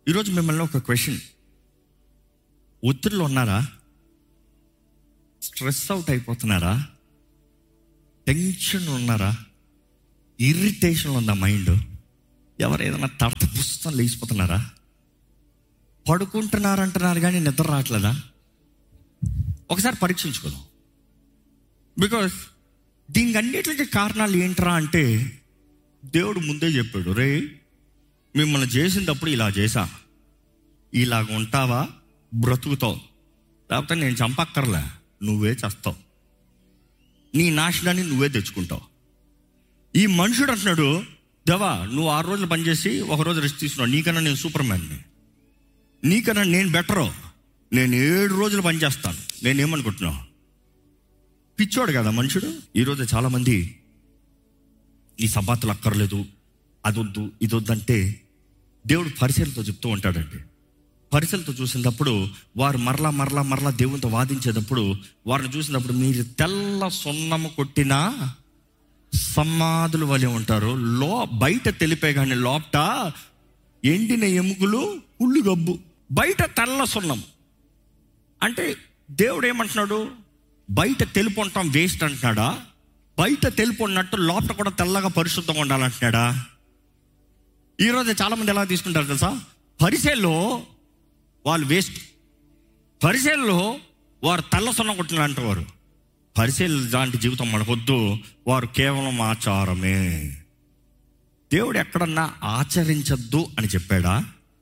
ఈరోజు మిమ్మల్ని ఒక క్వశ్చన్ ఒత్తిడిలో ఉన్నారా స్ట్రెస్ అవుట్ అయిపోతున్నారా టెన్షన్ ఉన్నారా ఇరిటేషన్ ఉందా మైండ్ ఎవరు ఏదైనా తడత పుస్తకం లేచిపోతున్నారా పడుకుంటున్నారు అంటున్నారు కానీ నిద్ర రావట్లేదా ఒకసారి పరీక్షించుకోదాం బికాస్ దీనికి అన్నిటికీ కారణాలు ఏంట్రా అంటే దేవుడు ముందే చెప్పాడు రే మిమ్మల్ని చేసినప్పుడు ఇలా చేశా ఇలాగ ఉంటావా బ్రతుకుతావు లేకపోతే నేను చంపక్కర్లే నువ్వే చేస్తావు నీ నాశనాన్ని నువ్వే తెచ్చుకుంటావు ఈ మనుషుడు అంటున్నాడు దేవా నువ్వు ఆరు రోజులు పనిచేసి ఒక రోజు రెస్ట్ తీసుకున్నావు నీకన్నా నేను సూపర్ మ్యాన్ని నీకన్నా నేను బెటరు నేను ఏడు రోజులు పనిచేస్తాను నేనేమనుకుంటున్నావు పిచ్చోడు కదా మనుషుడు ఈరోజు చాలామంది ఈ సబాతులు అక్కర్లేదు అదొద్దు ఇదొద్దు అంటే దేవుడు పరిశీలతో చెప్తూ ఉంటాడండి పరిశీలతో చూసినప్పుడు వారు మరలా మరలా మరలా దేవునితో వాదించేటప్పుడు వారిని చూసినప్పుడు మీరు తెల్ల సున్నము కొట్టినా సమాధులు వలె ఉంటారు లో బయట తెలిపే కానీ లోపట ఎండిన ఎముకలు ఉళ్ళు గబ్బు బయట తెల్ల సున్నం అంటే దేవుడు ఏమంటున్నాడు బయట తెలుపు ఉంటాం వేస్ట్ అంటున్నాడా బయట తెలుపు ఉన్నట్టు లోపల కూడా తెల్లగా పరిశుద్ధంగా ఉండాలంటున్నాడా ఈరోజు చాలామంది ఎలా తీసుకుంటారు తెలుసా పరిచయలో వాళ్ళు వేస్ట్ పరిచయలో వారు తెల్ల సున్నం కొట్టిన అంటారు పరిచయలు లాంటి జీవితం మనకొద్దు వారు కేవలం ఆచారమే దేవుడు ఎక్కడన్నా ఆచరించద్దు అని చెప్పాడా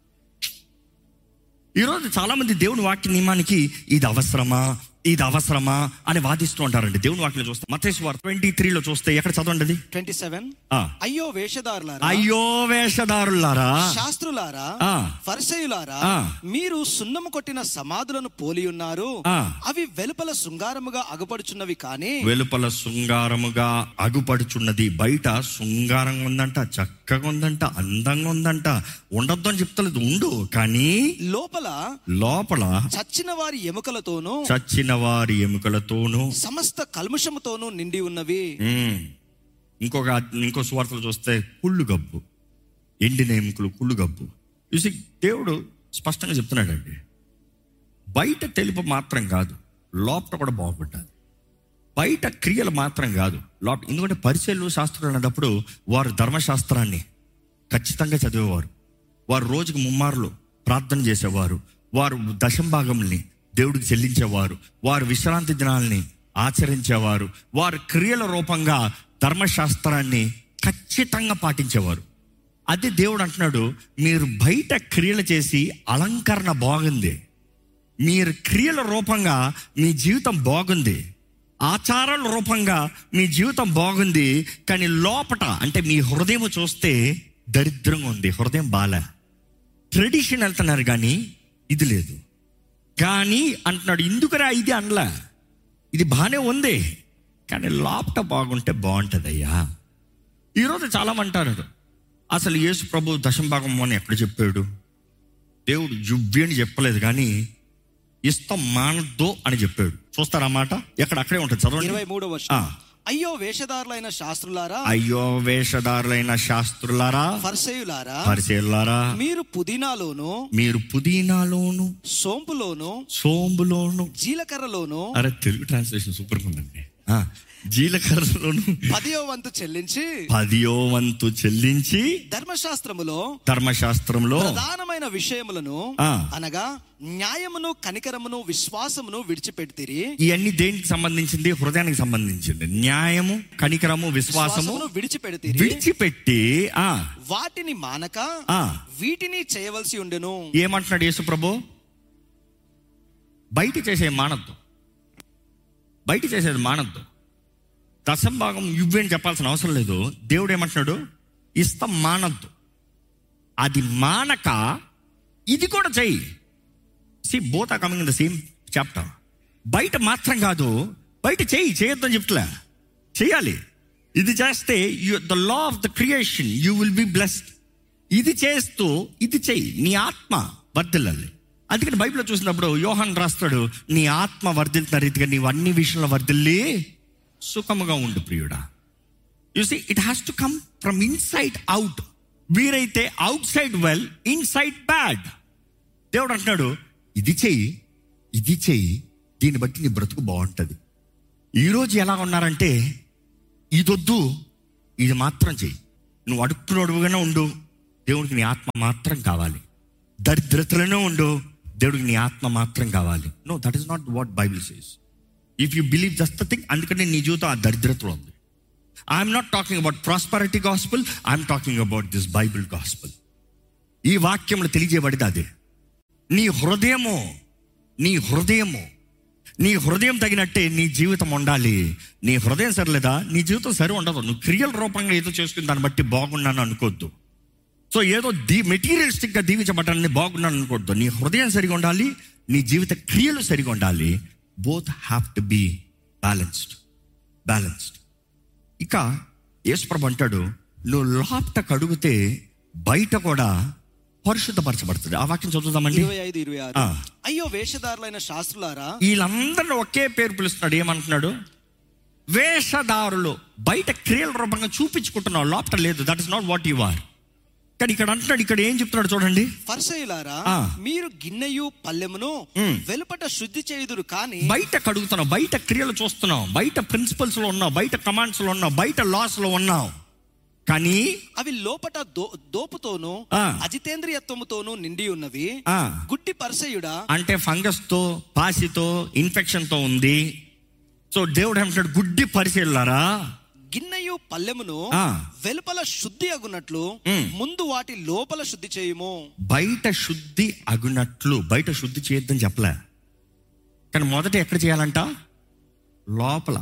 ఈరోజు చాలామంది దేవుని వాక్య నియమానికి ఇది అవసరమా ఇది అవసరమా అని వాదిస్తూ ఉంటారండి దేవుని వాక్యం చూస్తే మతేశ్వ వారు ట్వంటీ త్రీలో చూస్తే ఎక్కడ చదవండి అది ట్వంటీ సెవెన్ ఆ. అయ్యో వేషధారులారా అయ్యో వేషధారులారా శాస్త్రులారా ఆ. ఫరిసయులారా ఆ. మీరు సున్నము కొట్టిన సమాధులను పోలి ఉన్నారు ఆ. అవి వెలుపల శృంగారముగా అగుపడుచున్నవి కానీ వెలుపల శృంగారముగా అగుపడుచున్నది బయట శృంగారంగా ఉందంట చక్కగా ఉందంట అందంగా ఉందంట ఉండొద్దు అని చెప్తలేదు ఉండు కానీ లోపల లోపల చచ్చిన వారి ఎముకలతోనూ చచ్చిన వారి ఎముకలతోనూ సమస్త కల్ముషముతోనూ నిండి ఉన్నవి ఉమ్, ఇంకొక ఇంకో స్వార్థలు చూస్తే కుళ్ళు గబ్బు ఎండిన ఎముకలు కుళ్ళు గబ్బు చూసి దేవుడు స్పష్టంగా చెప్తున్నాడండి బయట తెలుపు మాత్రం కాదు లోపల కూడా బాగుపడ్డాది బయట క్రియలు మాత్రం కాదు లోపల ఎందుకంటే పరిచయలు శాస్త్రాలు అన్నప్పుడు వారు ధర్మశాస్త్రాన్ని ఖచ్చితంగా చదివేవారు వారు రోజుకి ముమ్మారులు ప్రార్థన చేసేవారు వారు దశంభాగంని దేవుడికి చెల్లించేవారు వారు విశ్రాంతి దినాల్ని ఆచరించేవారు వారు క్రియల రూపంగా ధర్మశాస్త్రాన్ని ఖచ్చితంగా పాటించేవారు అదే దేవుడు అంటున్నాడు మీరు బయట క్రియలు చేసి అలంకరణ బాగుంది మీరు క్రియల రూపంగా మీ జీవితం బాగుంది ఆచారాల రూపంగా మీ జీవితం బాగుంది కానీ లోపట అంటే మీ హృదయం చూస్తే దరిద్రంగా ఉంది హృదయం బాలే ట్రెడిషన్ వెళ్తున్నారు కానీ ఇది లేదు కానీ అంటున్నాడు ఎందుకురా ఇది అనలా ఇది బాగానే ఉంది కానీ లోపట బాగుంటే బాగుంటుందయ్యా ఈరోజు చాలా అంటారు అసలు యేసు ప్రభు దశంభాగం అని ఎక్కడ చెప్పాడు దేవుడు జువ్వి అని చెప్పలేదు కానీ ఇష్టం మానద్దు అని చెప్పాడు చూస్తారా మాట ఎక్కడ అక్కడే ఉంటుంది చదవండి ఇరవై మూడో ఆ. వర్షం అయ్యో వేషధారులైన శాస్త్రులారా అయ్యో వేషధారులైన శాస్త్రులారా ఫర్సేయులారా పరిచయలారా మీరు పుదీనాలోను మీరు పుదీనాలోను సోంపులోను సోంబులోను జీలకర్రలోను అరే తెలుగు ట్రాన్స్లేషన్ సూపర్ ఉందండి ఆ, జీలకర్రలోను పదియో వంతు చెల్లించి పదియో వంతు చెల్లించి ధర్మశాస్త్రములో ధర్మశాస్త్రంలో ప్రధానమైన విషయములను ఆ. అనగా న్యాయమును కనికరమును విశ్వాసమును విడిచిపెడితిరి ఇవన్నీ దేనికి సంబంధించింది హృదయానికి సంబంధించింది న్యాయము కనికరము విశ్వాసము విశ్వాసమును విడిచిపెడితిరి విడిచిపెట్టి ఆ వాటిని మానక ఆ. వీటిని చేయవలసి ఉండెను ఏమంటున్నాడు యేసు ప్రభు బయట చేసే మానద్దు బయట చేసేది మానద్దు దశంభాగం ఇవ్వని చెప్పాల్సిన అవసరం లేదు దేవుడు ఏమంటున్నాడు ఇష్టం మానద్దు అది మానక ఇది కూడా చెయ్యి see both are coming in the same chapter బయట మాత్రం కాదు బయట చెయ్యి చేయొద్దని చెప్తలే చేయాలి ఇది చేస్తే the law of the creation you will be blessed ఇది చేస్తూ ఇది చెయ్యి నీ ఆత్మ వర్ధిల్లాలి అందుకని బైబిల్లో చూసినప్పుడు యోహాన్ రాస్తాడు నీ ఆత్మ వర్ధిల్తున్న రీతిగా నీవు అన్ని విషయంలో వర్ధిల్లి సుఖముగా ఉండు ప్రియుడా you see it has to come from inside out వీరైతే outside well inside bad దేవుడు అంటున్నాడు ఇది చెయ్యి ఇది చెయ్యి దీన్ని బట్టి నీ బ్రతుకు బాగుంటుంది ఈరోజు ఎలా ఉన్నారంటే ఇదొద్దు ఇది మాత్రం చెయ్యి నువ్వు అడుక్కునడుగుగానే ఉండు దేవుడికి నీ ఆత్మ మాత్రం కావాలి దరిద్రతలోనే ఉండు దేవుడికి నీ ఆత్మ మాత్రం కావాలి no that is not what Bible says if you believe just the thing అందుకనే నీ జీవితం ఆ దరిద్రతలో ఉంది I'm not talking about prosperity gospel I'm talking about this Bible gospel ఈ వాక్యంలో తెలియజేయబడింది అదే నీ హృదయము నీ హృదయము నీ హృదయం తగినట్టే నీ జీవితం ఉండాలి నీ హృదయం సరిలేదా నీ జీవితం సరి ఉండదు నువ్వు క్రియల రూపంగా ఏదో చేసుకుని దాన్ని బట్టి బాగున్నాను అనుకోవద్దు సో ఏదో దీ మెటీరియలిస్టిక్గా దీవించబడ్డాన్ని బాగున్నాను అనుకోవద్దు నీ హృదయం సరిగా ఉండాలి నీ జీవిత క్రియలు సరిగా ఉండాలి both have to be balanced balanced ఇక యేసుప్రభు అంటాడు నువ్వు లోపట కడుగుతే బయట కూడా పరిశుద్ధపరచబడుతుంది ఆ వాక్యం చదువుదామండి ఇరవై ఐదు ఇరవై ఆరు ఆ. అయ్యో వేషధారులైన శాస్త్రులారా వీళ్ళందరిని ఒకే పేరు పిలుస్తున్నాడు ఏమంటున్నాడు వేషధారులు బయట క్రియల రూపంగా చూపించుకుంటున్నావు లోపట లేదు that is not what you are కానీ ఇక్కడ అంటున్నాడు ఇక్కడ ఏం చెప్తున్నాడు చూడండి ఫర్సయులారా ఆ. మీరు గిన్నెయు పల్లెమును ఉమ్. వెలుపట శుద్ధి చేయుదురు కానీ బయట కడుగుతున్నావు బయట క్రియలు చూస్తున్నావు బయట ప్రిన్సిపల్స్ లో ఉన్నావు బయట కమాండ్స్ లో ఉన్నావు బయట లాస్ లో ఉన్నావు కానీ అవి లోపట దో- దోపుతోను ఆ. అజితేంద్రియత్వముతోను నిండి ఉన్నవి ఆ. గుడ్డి పర్సయుడా అంటే ఫంగస్ తో పాసితో ఇన్ఫెక్షన్ తో ఉంది సో దేవుడు ఏమంటాడు గుడ్డి పరిశీలారా గిన్నెయు పల్లెమును ఆ. వెలుపల శుద్ధి అగునట్లు ఉమ్. ముందు వాటి లోపల శుద్ధి చేయుము బయట శుద్ధి అగునట్లు బయట శుద్ధి చేయొద్దని చెప్పలే కానీ మొదట ఎక్కడ చేయాలంట లోపల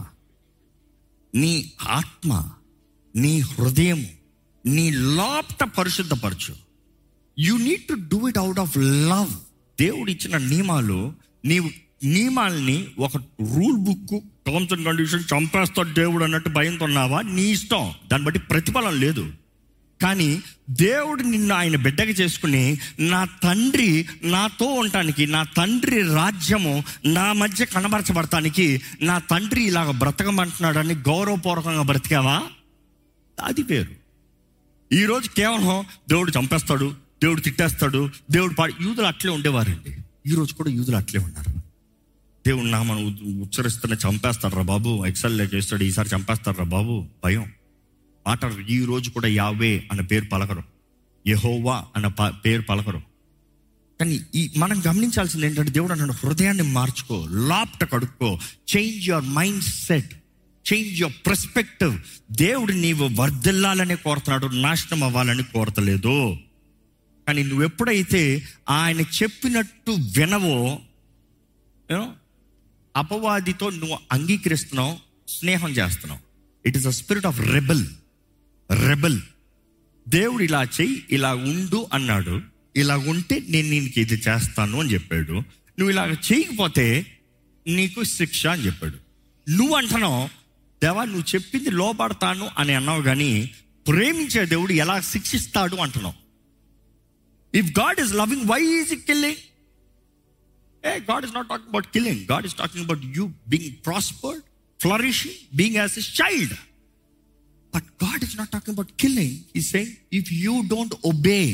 నీ ఆత్మ నీ హృదయం నీ లోపట పరిశుద్ధపరచు you need to do it out of love దేవుడు ఇచ్చిన నియమాలు నీవు నియమాల్ని ఒక rule book terms and condition చంపేస్తాడు దేవుడు అన్నట్టు భయంతో ఉన్నావా నీ ఇష్టం దాన్ని బట్టి ప్రతిఫలం లేదు కానీ దేవుడు నిన్ను ఆయన బిడ్డగా చేసుకుని నా తండ్రి నాతో ఉండటానికి నా తండ్రి రాజ్యము నా మధ్య కనబరచబడటానికి నా తండ్రి ఇలాగ బ్రతకమంటున్నాడని గౌరవపూర్వకంగా బ్రతికావా అది పేరు ఈరోజు కేవలం దేవుడు చంపేస్తాడు దేవుడు తిట్టేస్తాడు దేవుడు పాడి యూదులు అట్లే ఉండేవారండి ఈరోజు కూడా యూదులు అట్లే ఉన్నారు దేవుడు నామను ఉచ్చరిస్తున్న చంపేస్తాడు రా బాబు ఎక్సల్ లేకేస్తాడు ఈసారి చంపేస్తాడు రా బాబు భయం మాట ఈ రోజు కూడా యావే అన్న పేరు పలకరు యెహోవా అన్న ప- పేరు పలకరు కానీ ఈ మనం గమనించాల్సింది ఏంటంటే దేవుడు అన్నాడు హృదయాన్ని మార్చుకో లాప్ట కడుక్కో change your mind set change your perspective దేవుడు నీవు వర్ధిల్లాలని కోరుతున్నాడు నాశనం అవ్వాలని కోరతలేదు కానీ నువ్వు ఎప్పుడైతే ఆయన చెప్పినట్టు వినవో you know, అపవాదితో నువ్వు అంగీకరిస్తున్నావు స్నేహం చేస్తున్నావు it is a spirit of rebel rebel దేవుడు ఇలా చెయ్యి ఇలా ఉండు అన్నాడు ఇలా ఉంటే నేను నీకు ఇది చేస్తాను అని చెప్పాడు నువ్వు ఇలా చేయకపోతే నీకు శిక్ష అని చెప్పాడు నువ్వు అంటున్నావు దేవా నువ్వు చెప్పింది లోపడతాను అని అన్నావు కానీ ప్రేమించే దేవుడు ఎలా శిక్షిస్తాడు అంటున్నావు if God is loving why is killing Hey, God is not talking about killing. God is talking about you being prospered, flourishing, being as his child. But God is not talking about killing. He's saying, if you don't obey,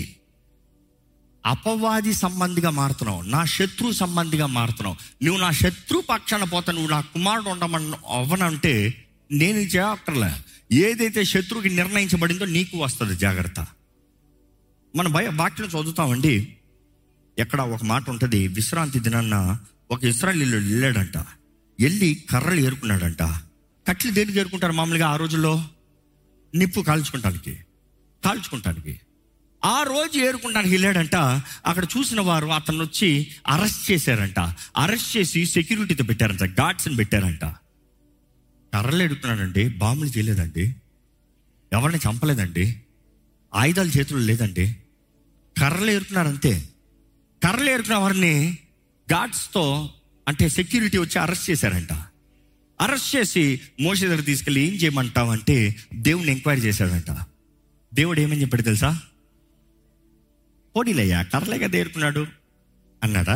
అపవాది సంబంధిగా మారుతున్నావు నా శత్రు సంబంధిగా మారుతున్నావు నువ్వు నా శత్రు పక్షాన పోతా నువ్వు నా కుమారుడు ఉండమని అవ్వనంటే నేను ఇది చేయక్కర్లే ఏదైతే శత్రువుకి నిర్ణయించబడిందో నీకు వస్తుంది జాగ్రత్త మన భయ వాక్యం చదువుతామండి ఎక్కడ ఒక మాట ఉంటుంది విశ్రాంతి దినాన్న ఒక ఇస్రాయలీలో వెళ్ళాడంట వెళ్ళి కర్రలు ఏరుకున్నాడంట కట్లు దేనికి ఏరుకుంటారు మామూలుగా ఆ రోజుల్లో నిప్పు కాల్చుకుంటానికి కాల్చుకుంటానికి ఆ రోజు ఏరుకుంటానికి వెళ్ళాడంట అక్కడ చూసిన వారు అతను వచ్చి అరెస్ట్ చేశారంట అరెస్ట్ చేసి సెక్యూరిటీతో పెట్టారంట గార్డ్స్ని పెట్టారంట కర్రలు ఏరుకున్నాడండి బాంబులు చేయలేదండి ఎవరిని చంపలేదండి ఆయుధాలు చేతులు లేదండి కర్రలు ఏరుకున్నారంతే కర్రలు ఏరుకున్న వారిని గార్డ్స్తో అంటే సెక్యూరిటీ వచ్చి అరెస్ట్ చేశారంట అరెస్ట్ చేసి మోసే దగ్గర తీసుకెళ్ళి ఏం చేయమంటావు అంటే దేవుడిని ఎంక్వైరీ చేశాడంట దేవుడు ఏమని చెప్పాడు తెలుసా పోనీలయ్యా కర్రలే కదా ఏరుకున్నాడు అన్నాడా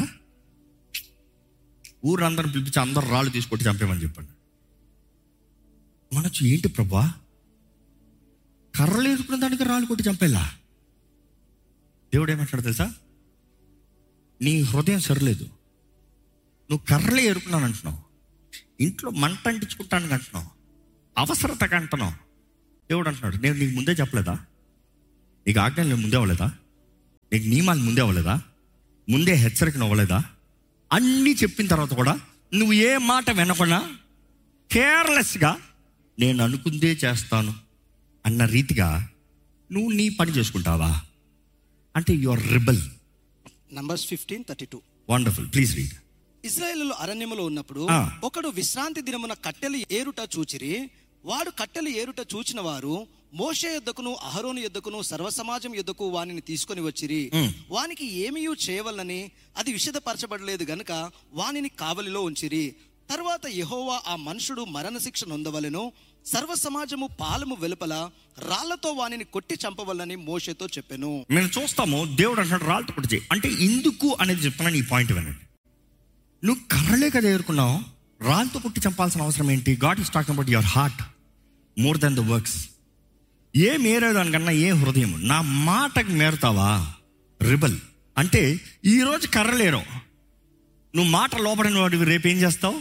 ఊరందరిని పిలిపించి అందరు రాళ్ళు తీసుకొట్టి చంపేమని చెప్పండి మనొచ్చి ఏంటి ప్రభా కర్రలు ఏరుకున్న దానికి రాళ్ళు కొట్టి చంపేలా దేవుడు ఏమంటాడు తెలుసా నీ హృదయం సరిలేదు నువ్వు కర్రలే ఎరుకున్నాను అంటున్నావు ఇంట్లో మంట అంటించుకుంటానికి అంటున్నావు అవసరతగా అంటున్నావు దేవుడు అంటున్నాడు నేను నీకు ముందే చెప్పలేదా నీకు ఆజ్ఞలు ముందే అవ్వలేదా నీకు నియమాలు ముందే అవ్వలేదా ముందే హెచ్చరికను అవ్వలేదా అన్నీ చెప్పిన తర్వాత కూడా నువ్వు ఏ మాట వినకుండా కేర్లెస్గా నేను అనుకుందే చేస్తాను అన్న రీతిగా నువ్వు నీ పని చేసుకుంటావా అంటే your rebel Numbers fifteen thirty two wonderful please read ఇజ్రాయేలు అరణ్యములో ఉన్నప్పుడు ఆ. ఒకడు విశ్రాంతి దినమున కట్టెలు ఏరుట చూచిరి వాడు కట్టెలు ఏరుట చూచిన వారు మోషే యొద్దకును అహరోను యొద్దకును సర్వసమాజం యొద్దకు వానిని తీసుకొని వచ్చిరి వానికి ఏమీయూ చేయవలనని అది విషదపరచబడలేదు గనుక వానిని కావలిలో ఉంచిరి తర్వాత యెహోవా ఆ మనుషుడు మరణశిక్ష నొందవలెను సర్వ సమాజము పాలము వెలుపల రాళ్లతో వానిని కొట్టి చంపవలనని మోషేతో చెప్పెను మేము చూస్తాము దేవుడు అంటాడు రాళ్ళతో కొట్టి చేయి అంటే ఎందుకు అనేది చెప్తున్నాను ఈ పాయింట్ వినండి నువ్వు కర్రలే కదా ఎదుర్కొన్నావు రాళ్ళతో కొట్టి చంపాల్సిన అవసరం ఏంటి God is talking about your heart more than the works ఏ మేరేదానికన్నా ఏ హృదయం నా మాటకు మేరుతావా రిబల్ అంటే ఈరోజు కర్రలేరు నువ్వు మాట లోపడిన వాడివి రేపు ఏం చేస్తావు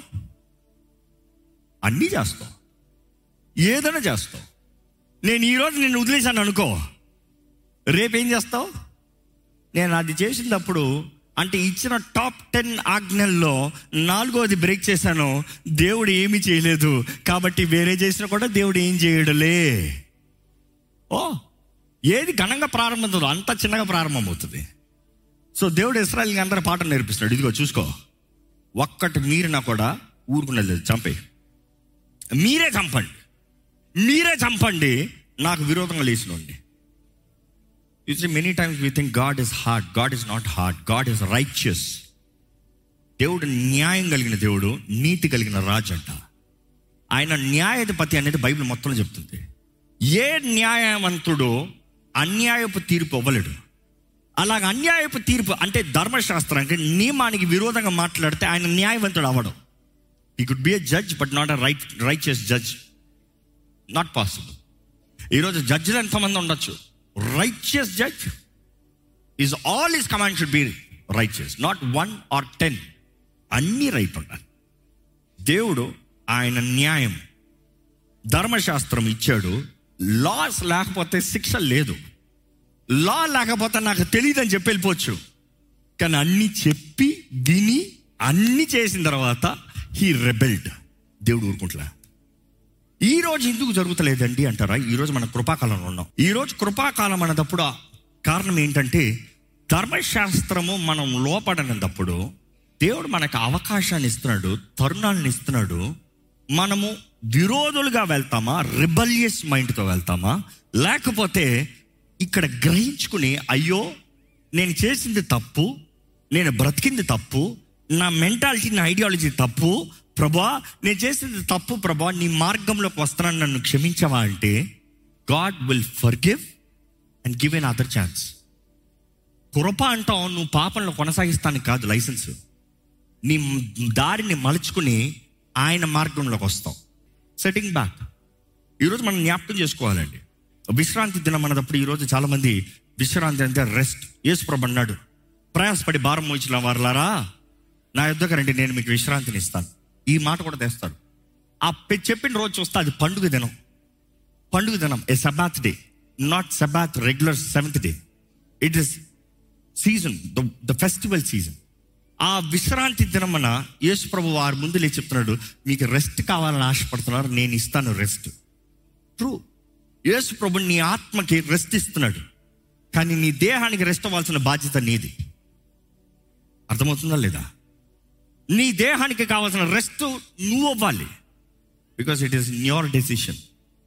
అన్నీ చేస్తావు ఏదైనా చేస్తావు నేను ఈరోజు నిన్ను వదిలేశాను అనుకో రేపేం చేస్తావు నేను అది చేసినప్పుడు అంటే ఇచ్చిన టాప్ టెన్ ఆజ్ఞల్లో నాలుగోది బ్రేక్ చేశాను దేవుడు ఏమీ చేయలేదు కాబట్టి వేరే చేసినా కూడా దేవుడు ఏం చేయడలే ఓ ఏది ఘనంగా ప్రారంభమవుతుందో అంత చిన్నగా ప్రారంభమవుతుంది సో దేవుడు ఇస్రాయల్కి అందరి పాఠం నేర్పిస్తున్నాడు ఇదిగో చూసుకో ఒక్కటి మీరినా కూడా ఊరుకున్నది లేదు చంపే మీరే చంపండి మీరే చంపండి నాకు విరోధంగా లేచినండి you see many times we think God is hard God is not hard God is righteous దేవుడు న్యాయం కలిగిన దేవుడు నీతి కలిగిన రాజు అంట ఆయన న్యాయాధిపతి అనేది బైబిల్ మొత్తంలో చెప్తుంది ఏ న్యాయవంతుడు అన్యాయపు తీర్పు ఇవ్వలేడు అలాగ అన్యాయపు తీర్పు అంటే ధర్మశాస్త్రానికి నియమానికి విరోధంగా మాట్లాడితే ఆయన న్యాయవంతుడు అవ్వడం ఈ could be a judge but not a right righteous judge not possible ఈరోజు జడ్జిలు ఎంతమంది ఉండొచ్చు righteous judge is all his command should be righteous not one or ten అన్నీ రైట్ ఉండాలి దేవుడు ఆయన న్యాయం ధర్మశాస్త్రం ఇచ్చాడు లాస్ లేకపోతే శిక్ష లేదు లా లేకపోతే నాకు తెలియదని చెప్పి వెళ్ళిపోవచ్చు కానీ అన్ని చెప్పి విని అన్ని చేసిన తర్వాత హీ రెబెల్డ్ దేవుడు ఊరుకుంటలే ఈ రోజు ఎందుకు జరుగుతలేదండి అంటారా ఈ రోజు మన కృపాకాలంలో ఉన్నాం ఈ రోజు కృపాకాలం అన్నదప్పుడు ఆ కారణం ఏంటంటే ధర్మశాస్త్రము మనం లోపడనప్పుడు దేవుడు మనకు అవకాశాన్ని ఇస్తున్నాడు తరుణాలను ఇస్తున్నాడు మనము విరోధులుగా వెళ్తామా రిబలియస్ మైండ్తో వెళ్తామా లేకపోతే ఇక్కడ గ్రహించుకుని అయ్యో నేను చేసింది తప్పు నేను బ్రతికింది తప్పు నా మెంటాలిటీ నా ఐడియాలజీ తప్పు ప్రభా నేను చేసింది తప్పు ప్రభా నీ మార్గంలోకి వస్తున్నాను నన్ను క్షమించవా అంటే God will forgive and give another chance కృప అంటాం నువ్వు పాపంలో కొనసాగిస్తానికి కాదు లైసెన్స్ నీ దారిని మలుచుకుని ఆయన మార్గంలోకి వస్తాం సెట్టింగ్ బ్యాక్ ఈరోజు మనం జ్ఞాపకం చేసుకోవాలండి విశ్రాంతి దినం అన్నదప్పుడు ఈరోజు చాలామంది విశ్రాంతి అంటే రెస్ట్ యేసుప్రభు అన్నాడు ప్రయాసపడి భారం మోచిన వారులారా నా యుద్ధకు రండి నేను మీకు విశ్రాంతిని ఇస్తాను ఈ మాట కూడా తెస్తాడు ఆ పె- చెప్పిన రోజు చూస్తే అది పండుగ దినం పండుగ దినం a Sabbath day not Sabbath regular seventh day it is season the festival season ఆ విశ్రాంతి దినమన యేసు ప్రభు వారి ముందు లేచి చెప్తున్నాడు మీకు రెస్ట్ కావాలని ఆశపడుతున్నారు నేను ఇస్తాను రెస్ట్ ట్రూ యేసు ప్రభు నీ ఆత్మకి రెస్ట్ ఇస్తున్నాడు కానీ నీ దేహానికి రెస్ట్ అవ్వాల్సిన బాధ్యత నీది అర్థమవుతుందా లేదా నీ దేహానికి కావాల్సిన రెస్ట్ నువ్వు అవ్వాలి because it is your decision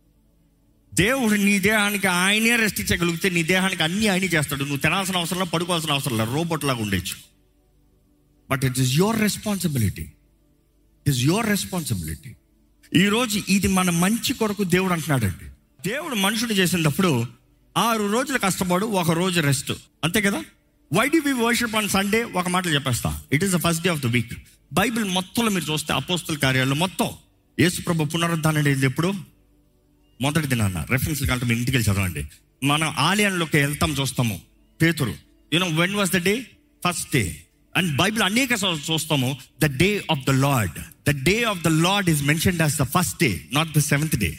దేవుడు నీ దేహానికి ఆయనే రెస్ట్ ఇచ్చగలిగితే నీ దేహానికి అన్ని ఆయనే చేస్తాడు నువ్వు తినాల్సిన అవసరం లేదు పడుకోవాల్సిన అవసరం లేదు రోబోట్ లాగా ఉండొచ్చు but it is your responsibility it is your responsibility ఈరోజు ఇది మన మంచి కొరకు దేవుడు అంటున్నాడండి దేవుడు మనుషుడు చేసినప్పుడు ఆరు రోజులు కష్టపడు ఒక రోజు రెస్ట్ అంతే కదా why do we worship on Sunday ఒక మాటలు చెప్పేస్తా it is the first day of the week Bible మొత్తంలో మీరు చూస్తే అపోస్తుల కార్యాలు మొత్తం యేసు ప్రభు పునరుద్ధానం అనేది ఎప్పుడు మొదటి దినాన్న రెఫరెన్స్ కంటే మీ ఇంటికి వెళ్ళి చదవండి మనం ఆలయంలోకి వెళ్తాం చూస్తాము పేతురు you know when was the day first day and Bible అనేక సార్లు చూస్తాము the day of the Lord the day of the Lord is mentioned as the first day not the seventh day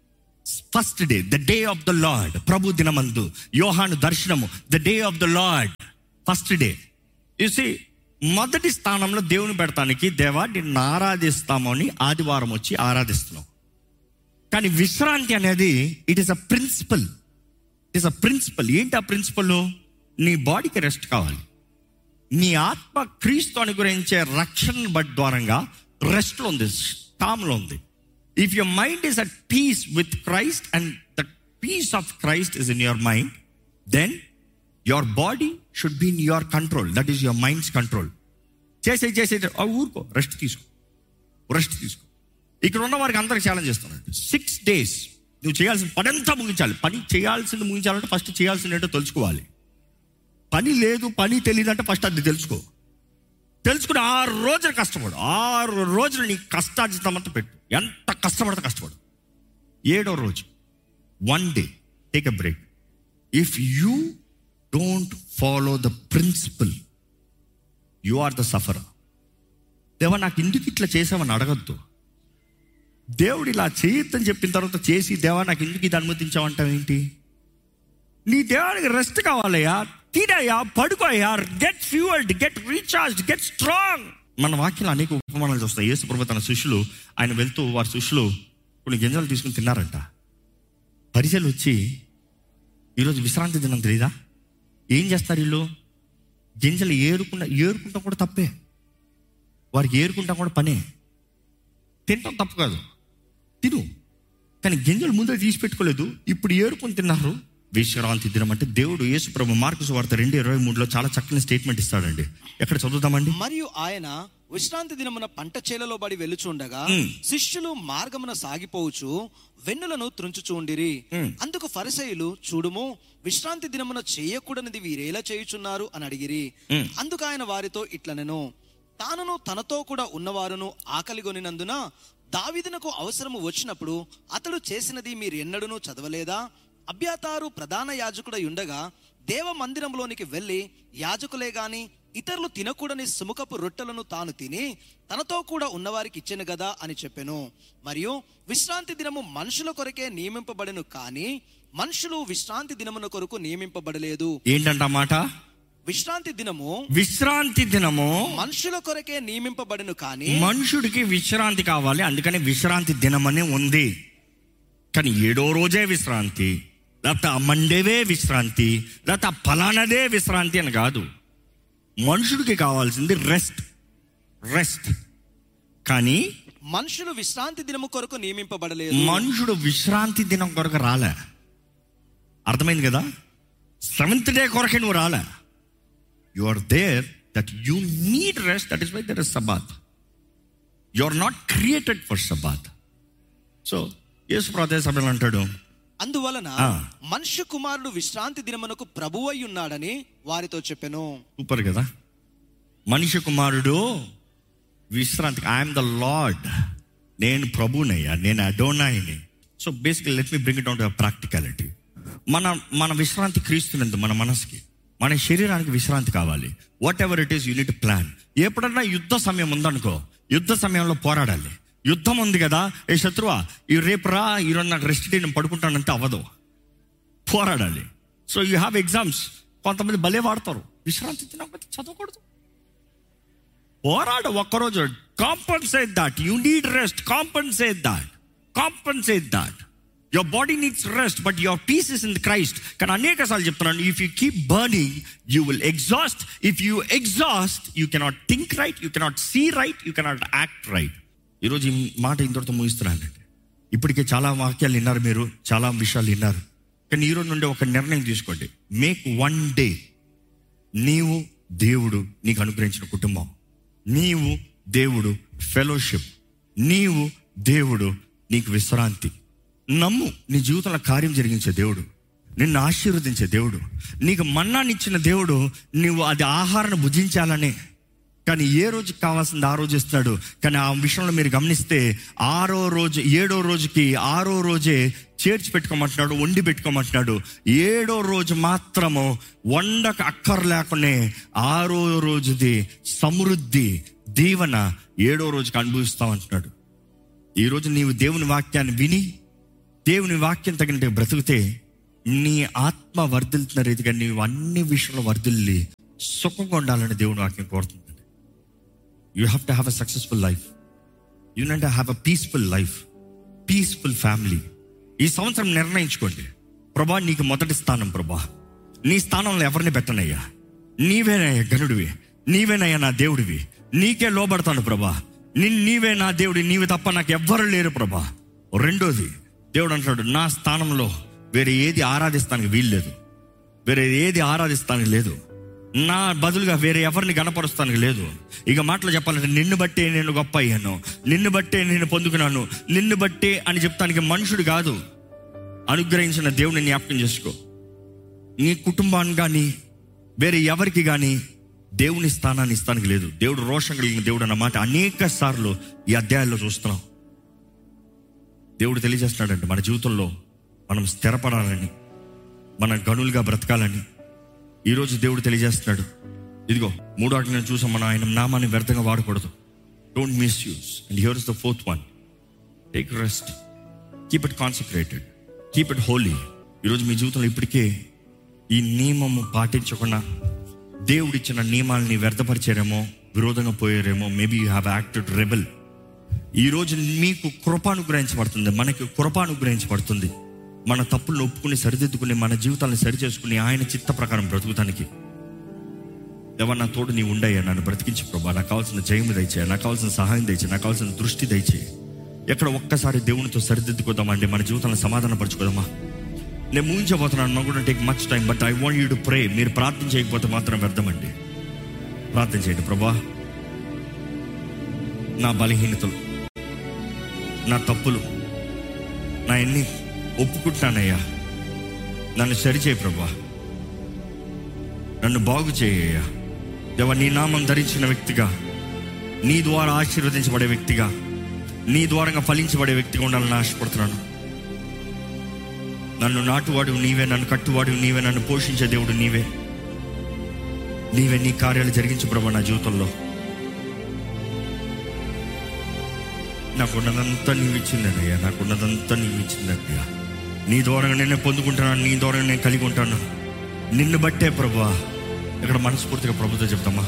first day the day of the Lord ప్రభు దినమందు యోహాను దర్శనము the day of the Lord first day చూసి మొదటి స్థానంలో దేవుని పెడతానికి దేవా నిన్ను ఆరాధిస్తామని ఆదివారం వచ్చి ఆరాధిస్తున్నాం కానీ విశ్రాంతి అనేది it is a principle it is a principle ఏంటి ఆ ప్రిన్సిపల్ నీ బాడీకి రెస్ట్ కావాలి నీ ఆత్మ క్రీస్తు అనుగ్రహించే రక్షణ బట్ ద్వారంగా రెస్ట్లో ఉంది టామ్లో ఉంది if your mind is at peace with Christ and the peace of Christ is in your mind then your body should be in your control that is your minds control చేసే చేసే ఆ ఊరుకో rest తీసుకో rest తీసుకో ఇక్కడ ఉన్న వారికి అందరికి ఛాలెంజ్ చేస్తున్నాడు సిక్స్ డేస్ నువ్వు చేయాల్సిన పని అంతా ముగించాలి పని చేయాల్సింది ముగించాలంటే ఫస్ట్ చేయాల్సింది ఏంటో తెలుసుకోవాలి పని లేదు పని తెలియదంటే ఫస్ట్ అది తెలుసుకో తెలుసుకుని ఆరు రోజులు కష్టపడు ఆరు రోజులు నీ కష్టార్జితమంతా పెట్టు ఎంత కష్టపడితే కష్టపడు ఏడో రోజు one day take a break if you don't follow the principle you are the suffer దేవా నాకు ఎందుకు ఇట్లా చేసామని అడగద్దు దేవుడు ఇలా చేయొద్దని చెప్పిన తర్వాత చేసి దేవా నాకు ఎందుకు ఇది అనుమతించావంటావు ఏంటి నీ దేవానికి రెస్ట్ కావాలయ్యా తినయ్యా పడుకోయ్యా get fuelled get recharge get strong మన వాక్యంలో అనేక ఉపమానాలు చూస్తాయి యేసు ప్రభు తన శిష్యులు ఆయన వెళ్తూ వారి శిష్యులు కొన్ని గింజలు తీసుకుని తిన్నారంట పరిచయలు వచ్చి ఈరోజు విశ్రాంతి దినం తెలీదా ఏం చేస్తారు వీళ్ళు గింజలు ఏరుకుండా ఏరుకుంటా కూడా తప్పే వారికి ఏరుకుంటా కూడా పనే తినటం తప్పు కాదు తిను కానీ గింజలు ముందే తీసి పెట్టుకోలేదు ఇప్పుడు ఏరుకొని తిన్నారు విశ్రాంతి దినం అంటే దేవుడు యేసు ప్రభు మార్కు వార్త రెండు ఇరవై మూడులో చాలా చక్కని స్టేట్మెంట్ ఇస్తాడండి ఎక్కడ చదువుతామండి మరియు ఆయన విశ్రాంతి దినమున పంట చేలలో బడి వెళ్ళుచుండగా శిష్యులు మార్గమున సాగిపోవచ్చు వెన్నులను త్రుంచుచూండిరి అందుకు ఫరిసయులు చూడుము విశ్రాంతి దినమున చేయకూడనిది వీరేలా చేయుచున్నారు అని అడిగిరి అందుకు ఆయన వారితో ఇట్లనెను తానును తనతో కూడా ఉన్నవారును ఆకలిగొనినందున దావిదునకు అవసరము వచ్చినప్పుడు అతడు చేసినది మీరు ఎన్నడూనూ చదవలేదా అభ్యాతారు ప్రధాన యాజకుడై ఉండగా దేవ మందిరంలోనికి వెళ్ళి యాజకులే గాని ఇతరులు తినకూడని సుముఖపు రొట్టెలను తాను తిని తనతో కూడా ఉన్నవారికి ఇచ్చెను గదా అని చెప్పెను మరియు విశ్రాంతి దినము మనుషుల కొరకే నియమింపబడెను కానీ మనుషులు విశ్రాంతి దినమున కొరకు నియమింపబడలేదు ఏంటంట మాట విశ్రాంతి దినము విశ్రాంతి దినము మనుషుల కొరకే నియమింపబడెను కానీ మనుషుడికి విశ్రాంతి కావాలి అందుకని విశ్రాంతి దినమని ఉంది కానీ ఏడో రోజే విశ్రాంతి లేకపోతే ఆ మండేవే విశ్రాంతి లేకపోతే ఆ ఫలానదే విశ్రాంతి అని కాదు మనుషుడికి కావాల్సింది రెస్ట్ రెస్ట్ కానీ మనుషులు విశ్రాంతి దినము కొరకు నియమింపబడలేదు మనుషుడు విశ్రాంతి దినం కొరకు రాలే అర్థమైంది కదా సెవెంత్ డే కొరకే నువ్వు రాలే you are there that you need rest that is why there is Sabbath you are not created for Sabbath so యేసు ప్రదే సమయంలో అంటాడు అందువలన ఆ. మనుష్య కుమారుడు విశ్రాంతి దినమునకు ప్రభువై ఉన్నాడని వారితో చెప్పెను సూపర్ కదా మనిషి కుమారుడు విశ్రాంతి ఐఎమ్ ద లార్డ్ నేను ప్రభునయ్యా నేను అడోనాయిని so basically let me bring it down to practicality మన మన విశ్రాంతి క్రీస్తునందు మన మనసుకి మన శరీరానికి విశ్రాంతి కావాలి whatever it is unit plan ఎప్పుడన్నా యుద్ధ సమయం ఉందనుకో యుద్ధ సమయంలో పోరాడాలి యుద్ధం ఉంది కదా ఏ శత్రువా ఈ రేపు రా ఈరోజు నాకు రెస్ట్ డే నేను పడుకుంటానంటే అవ్వదు పోరాడాలి సో యూ హ్యావ్ ఎగ్జామ్స్ కొంతమంది భలే వాడతారు విశ్రాంతి తినకపోతే చదవకూడదు పోరాడు ఒక్కరోజు compensate that you need rest compensate that compensate that your body needs rest but your peace is in Christ కానీ అనేక సార్లు చెప్తున్నాను if you keep burning you will exhaust if you exhaust you cannot think right you cannot see right you cannot act right ఈరోజు ఈ మాట ఇంతటితో ముగిస్తున్నానండి ఇప్పటికే చాలా వాక్యాలు విన్నారు మీరు చాలా విషయాలు విన్నారు కానీ ఈరోజు నుండి ఒక నిర్ణయం తీసుకోండి మేక్ వన్ డే నీవు దేవుడు నీకు అనుగ్రహించిన కుటుంబం నీవు దేవుడు ఫెలోషిప్ నీవు దేవుడు నీకు విశ్రాంతి నమ్ము నీ జీవితంలో కార్యం జరిగించే దేవుడు నిన్ను ఆశీర్వదించే దేవుడు నీకు మన్నానిచ్చిన దేవుడు నువ్వు అది ఆహారాన్ని భుజించాలనే కానీ ఏ రోజుకి కావాల్సింది ఆ రోజు ఇస్తాడు కానీ ఆ విషయంలో మీరు గమనిస్తే ఆరో రోజు ఏడో రోజుకి ఆరో రోజే చేర్చి పెట్టుకోమంటున్నాడు వండి పెట్టుకోమంటున్నాడు ఏడో రోజు మాత్రము వండక అక్కర్ లేకునే ఆరో రోజుది సమృద్ధి దీవెన ఏడో రోజుకి అనుభవిస్తామంటున్నాడు ఈరోజు నీవు దేవుని వాక్యాన్ని విని దేవుని వాక్యం తగినట్టు బ్రతికితే నీ ఆత్మ వర్ధిల్తున్న రీతిగా నీవు అన్ని విషయంలో వర్ధిల్లి సుఖంగా ఉండాలని దేవుని వాక్యం కోరుతుంది you have to have a successful life you want have a peaceful life peaceful family ఈ సంవత్సరం నిర్ణయించుకోండి ప్రభా నీకు మొదటి స్థానం ప్రభా నీ స్థానంలో ఎవరిని పెట్టనయ్యా నీవేనయ్యా గనుడివి నీవేనయ్యా నా దేవుడివి నీకే లోబడతాను ప్రభా నీ నీవే నా దేవుడి నీవి తప్ప నాకు ఎవ్వరు లేరు ప్రభా రెండోది దేవుడు అంటున్నాడు నా స్థానంలో వేరే ఏది ఆరాధిస్తానికి వీల్లేదు వేరే ఏది ఆరాధిస్తానికి లేదు నా బదులుగా వేరే ఎవరిని గణపరుస్తానికి లేదు ఇక మాటలు చెప్పాలంటే నిన్ను బట్టే నేను గొప్ప అయ్యాను నిన్ను బట్టే నేను పొందుకున్నాను నిన్ను బట్టే అని చెప్తానికి మనుషుడు కాదు అనుగ్రహించిన దేవుని జ్ఞాపకం చేసుకో నీ కుటుంబాన్ని కానీ వేరే ఎవరికి కానీ దేవుని స్థానాన్ని ఇస్తానికి లేదు దేవుడు రోషం కలిగిన దేవుడు అన్న మాట అనేక సార్లు ఈ అధ్యాయాల్లో చూస్తున్నాం దేవుడు తెలియజేస్తున్నాడంటే మన జీవితంలో మనం స్థిరపడాలని మన గనులుగా బ్రతకాలని ఈరోజు దేవుడు తెలియజేస్తున్నాడు ఇదిగో మూడో ఆజ్ఞను చూసాం మనం ఆయన నామాన్ని వ్యర్థంగా వాడకూడదు don't misuse and here is the fourth one take rest keep it concentrated keep it holy ఈరోజు మీ జీవితంలో ఇప్పటికే ఈ నియమము పాటించకుండా దేవుడిచ్చిన నియమాలని వ్యర్థపరిచారేమో విరోధంగా పోయారేమో maybe you have acted rebel ఈరోజు మీకు కృప అనుగ్రహించబడుతుంది మనకి కృప అనుగ్రహించబడుతుంది మన తప్పులను ఒప్పుకుని సరిదిద్దుకుని మన జీవితాలను సరి చేసుకుని ఆయన చిత్త ప్రకారం బ్రతుకుతానికి దేవా నా తోడు నీ ఉండయ్యా నన్ను బ్రతికించి ప్రభా నాకు కావాల్సిన జయము దయచేయ నాకు కావాల్సిన సహాయం దయచేయ నాకు కావాల్సిన దృష్టి దయచేయి ఎక్కడ ఒక్కసారి దేవునితో సరిదిద్దుకోదామండి మన జీవితాలను సమాధాన పరచుకోదామా నేను ముగించబోతున్నాను నాకు కూడా take much time but I want you to pray మీరు ప్రార్థన చేయకపోతే మాత్రం వ్యర్థమండి ప్రార్థన చేయండి ప్రభా నా బలహీనతలు నా తప్పులు నా ఎన్ని ఒప్పుకుంటున్నానయ్యా నన్ను సరిచేయి ప్రభా నన్ను బాగు చేయ్యా దేవ నీ నామం ధరించిన వ్యక్తిగా నీ ద్వారా ఆశీర్వదించబడే వ్యక్తిగా నీ ద్వారంగా ఫలించబడే వ్యక్తిగా ఉండాలని ఆశపడుతున్నాను నన్ను నాటువాడు నీవే నన్ను కట్టువాడు నీవే నన్ను పోషించే దేవుడు నీవే నీవే నీ కార్యాలు జరిగించు ప్రభా నా జీవితంలో నాకున్నదంతా నీవు ఇచ్చిందనయ్యా నాకున్నదంతా నీవు ఇచ్చిందయ్యా నీ ద్వారా నేను పొందుకుంటున్నాను నీ ద్వారా నేను కలిగి ఉంటాను నిన్ను బట్టే ప్రభా ఇక్కడ మనస్ఫూర్తిగా ప్రభుత్వం చెప్తామా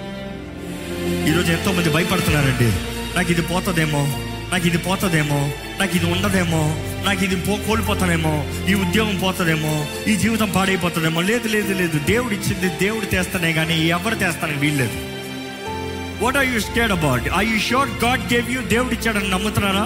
ఈరోజు ఎంతో మంది భయపడుతున్నారండి నాకు ఇది పోతుందేమో నాకు ఇది పోతుందేమో నాకు ఇది ఉండదేమో నాకు ఇది పో కోల్పోతానేమో ఈ ఉద్యోగం పోతుందేమో ఈ జీవితం పాడైపోతుందేమో లేదు లేదు లేదు దేవుడు ఇచ్చింది దేవుడు తెస్తానే కానీ ఎవరు తెస్తానికి వీల్లేదు what are you stayed about I you sure God gave you దేవుడు ఇచ్చాడని నమ్ముతున్నారా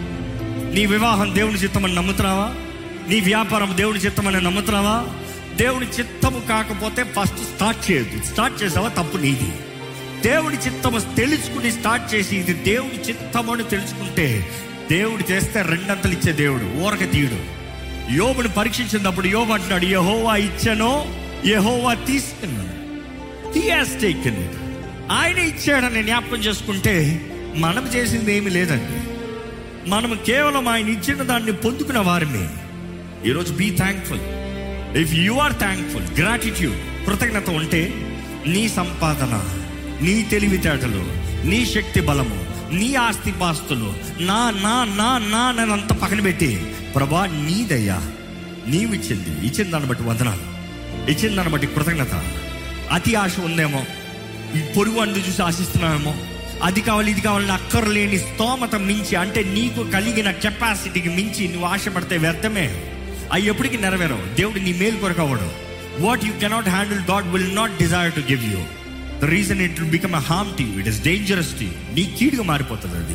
నీ వివాహం దేవుని చిత్తమని నమ్ముతున్నావా నీ వ్యాపారం దేవుని చిత్తమని నమ్ముతున్నావా దేవుని చిత్తము కాకపోతే ఫస్ట్ స్టార్ట్ చేయొద్దు స్టార్ట్ చేసావా తప్పు నీది దేవుడి చిత్తము తెలుసుకుని స్టార్ట్ చేసి ఇది దేవుడి చిత్తము అని తెలుసుకుంటే దేవుడు చేస్తే రెండంతలు ఇచ్చే దేవుడు ఊరక తీయుడు యోబుని పరీక్షించినప్పుడు యోబు అంటున్నాడు యహోవా ఇచ్చానో యహోవా తీసుకున్నాడు He has taken it. ఆయన ఇచ్చాడని జ్ఞాపకం చేసుకుంటే మనం చేసింది ఏమీ లేదండి మనం కేవలం ఆయన ఇచ్చిన దాన్ని పొందుకున్న వారిని ఈరోజు be thankful if you are thankful gratitude కృతజ్ఞత ఉంటే నీ సంపాదన నీ తెలివితేటలు నీ శక్తి బలము నీ ఆస్తి పాస్తులు నా నా నా నా అంత పక్కన పెట్టి ప్రభా నీదయ్యా నీవు ఇచ్చింది ఇచ్చిన దాన్ని బట్టి వందనాలు ఇచ్చిన దాన్ని బట్టి కృతజ్ఞత అతి ఆశ ఉందేమో ఈ పొరుగు అందు చూసి ఆశిస్తున్నామేమో అది కావాలి ఇది కావాలని అక్కర్లేని స్తోమత మించి అంటే నీకు కలిగిన కెపాసిటీకి మించి నువ్వు ఆశపడితే వ్యర్థమే అవి ఎప్పటికీ నెరవేరవు దేవుడు నీ మేలు కొరకు అవ్వడు what you cannot handle God will not desire to give you the reason it will become a harm to it is dangerous to నీ కీడుగా మారిపోతుంది అది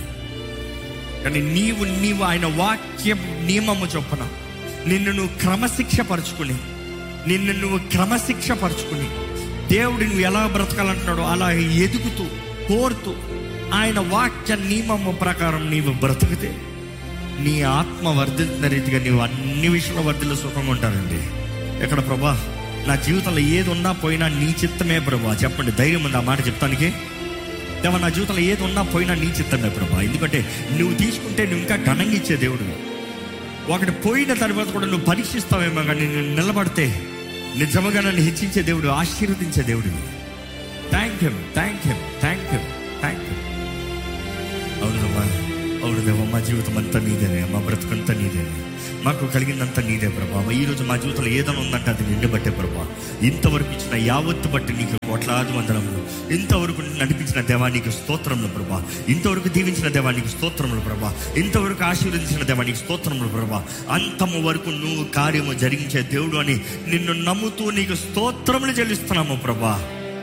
కానీ నీవు నీవు ఆయన వాక్యం నియమము చొప్పున నిన్ను నువ్వు క్రమశిక్ష పరుచుకుని నిన్ను నువ్వు క్రమశిక్ష పరుచుకుని దేవుడు నువ్వు ఎలా బ్రతకాలంటున్నాడో అలా ఎదుగుతూ కోరుతూ ఆయన వాక్య నియమము ప్రకారం నీవు బ్రతికితే నీ ఆత్మ వర్ధిల్తున్న రీతిగా నీవు అన్ని విషయంలో వర్ధిల్లో సుఖంగా ఉంటారండి ఎక్కడ ప్రభా నా జీవితంలో ఏది ఉన్నా పోయినా నీ చిత్తమే ప్రభా చెప్పండి ధైర్యం ఉంది ఆ మాట చెప్తానికి దేవా నా జీవితంలో ఏది ఉన్నా పోయినా నీ చిత్తమే ప్రభా ఎందుకంటే నువ్వు తీసుకుంటే నువ్వు ఇంకా ఘనంగా ఇచ్చే దేవుడు ఒకటి పోయిన తర్వాత కూడా నువ్వు పరీక్షిస్తావేమో కానీ నేను నిలబడితే నిజముగా నన్ను హెచ్చించే దేవుడు ఆశీర్వదించే దేవుడు thank you thank you thank you thank you అవునమ్మా అవును దేవా మా జీవితం అంతా నీదేనే మా బ్రతుకంతా నీదేనే మాకు కలిగిందంతా నీదే ప్రభా ఈ రోజు మా జీవితంలో ఏదైనా ఉందంటే అది నిన్ను బట్టే ప్రభా ఇంతవరకు ఇచ్చిన యావత్తు బట్టి నీకు కోట్లాది వందనములు ఇంతవరకు నడిపించిన దేవా నీకు స్తోత్రములు ప్రభా ఇంతవరకు దీవించిన దేవా నీకు స్తోత్రములు ప్రభా ఇంతవరకు ఆశీర్వదించిన దేవా నీకు స్తోత్రములు ప్రభా అంతము వరకు నువ్వు కార్యము జరిగించే దేవుడు అని నిన్ను నమ్ముతూ నీకు స్తోత్రములు చెల్లిస్తున్నాము ప్రభా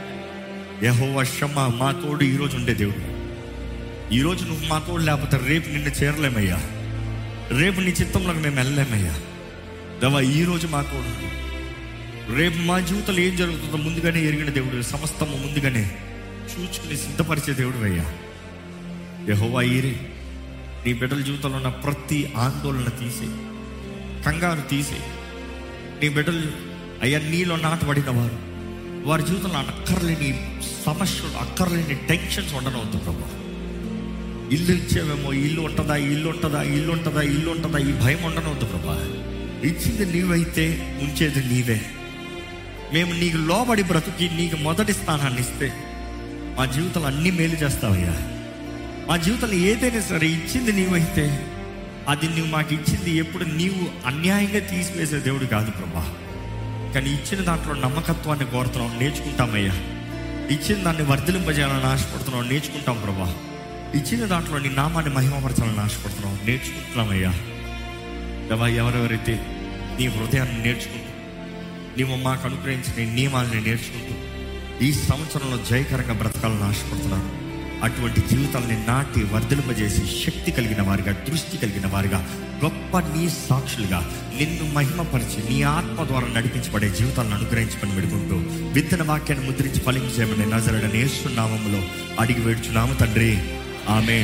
యహోవా షమ్మ మా తోడు ఈరోజు ఉండే దేవుడు ఈరోజు నువ్వు మా తోడు లేకపోతే రేపు నిన్ను చేరలేమయ్యా రేపు నీ చిత్తంలోకి మేము వెళ్ళలేమయ్యా దేవా ఈరోజు మా తోడు రేపు మా జీవితంలో ఏం జరుగుతుందో ముందుగానే ఎరిగిన దేవుడు సమస్తము ముందుగానే చూచుకుని సిద్ధపరిచే దేవుడు అయ్యా యహోవా ఈరే నీ బిడ్డల జీవితంలో ఉన్న ప్రతి ఆందోళన తీసే కంగారు తీసే నీ బిడ్డలు అయ్యా నీలో నాటబడిన వారు వారి జీవితంలో అక్కర్లేని సమస్యలు అక్కర్లేని టెన్షన్స్ ఉండనవద్దు ప్రభా ఇల్లు ఇచ్చేవేమో ఇల్లు ఉంటుందా ఇల్లు ఉంటుందా ఇల్లు ఉంటుందా ఇల్లు ఉంటుందా ఈ భయం ఉండనవద్దు ప్రభా ఇచ్చింది నీవైతే ఉంచేది నీవే మేము నీకు లోబడి బ్రతుకి నీకు మొదటి స్థానాన్ని ఇస్తే మా జీవితంలో అన్ని మేలు చేస్తావయ్యా మా జీవితంలో ఏదైనా సరే ఇచ్చింది నీవైతే అది నువ్వు మాకు ఇచ్చింది ఎప్పుడు నీవు అన్యాయంగా తీసివేసే దేవుడు కాదు ప్రభా కానీ ఇచ్చిన దాంట్లో నమ్మకత్వాన్ని కోరుతున్నాం నేర్చుకుంటామయ్యా ఇచ్చిన దాన్ని వర్ధలింపజేయాలని ఆశపడుతున్నాం నేర్చుకుంటాం ప్రభా ఇచ్చిన దాంట్లో నీ నామాన్ని మహిమపరచాలని ఆశపడుతున్నాం నేర్చుకుంటున్నామయ్యా దేవా ఎవరెవరైతే నీ హృదయాన్ని నేర్చుకుంటూ నీవు మాకు అనుగ్రహించిన నీ నియమాలని నేర్చుకుంటూ ఈ సంవత్సరంలో జయకరంగా బ్రతకాలని ఆశపడుతున్నాను అటువంటి జీవితాలని నాటి వర్ధలింపజేసి శక్తి కలిగిన వారిగా దృష్టి కలిగిన వారిగా గొప్ప నీ సాక్షులుగా నిన్ను మహిమపరిచి నీ ఆత్మ ద్వారా నడిపించబడే జీవితాలను అనుగ్రహించమని పెడుకుంటూ విత్తన వాక్యాన్ని ముద్రించి ఫలించేయమని నజరడని నేస్తున్నామంలో అడిగి వేడుచున్నాము తండ్రి ఆమె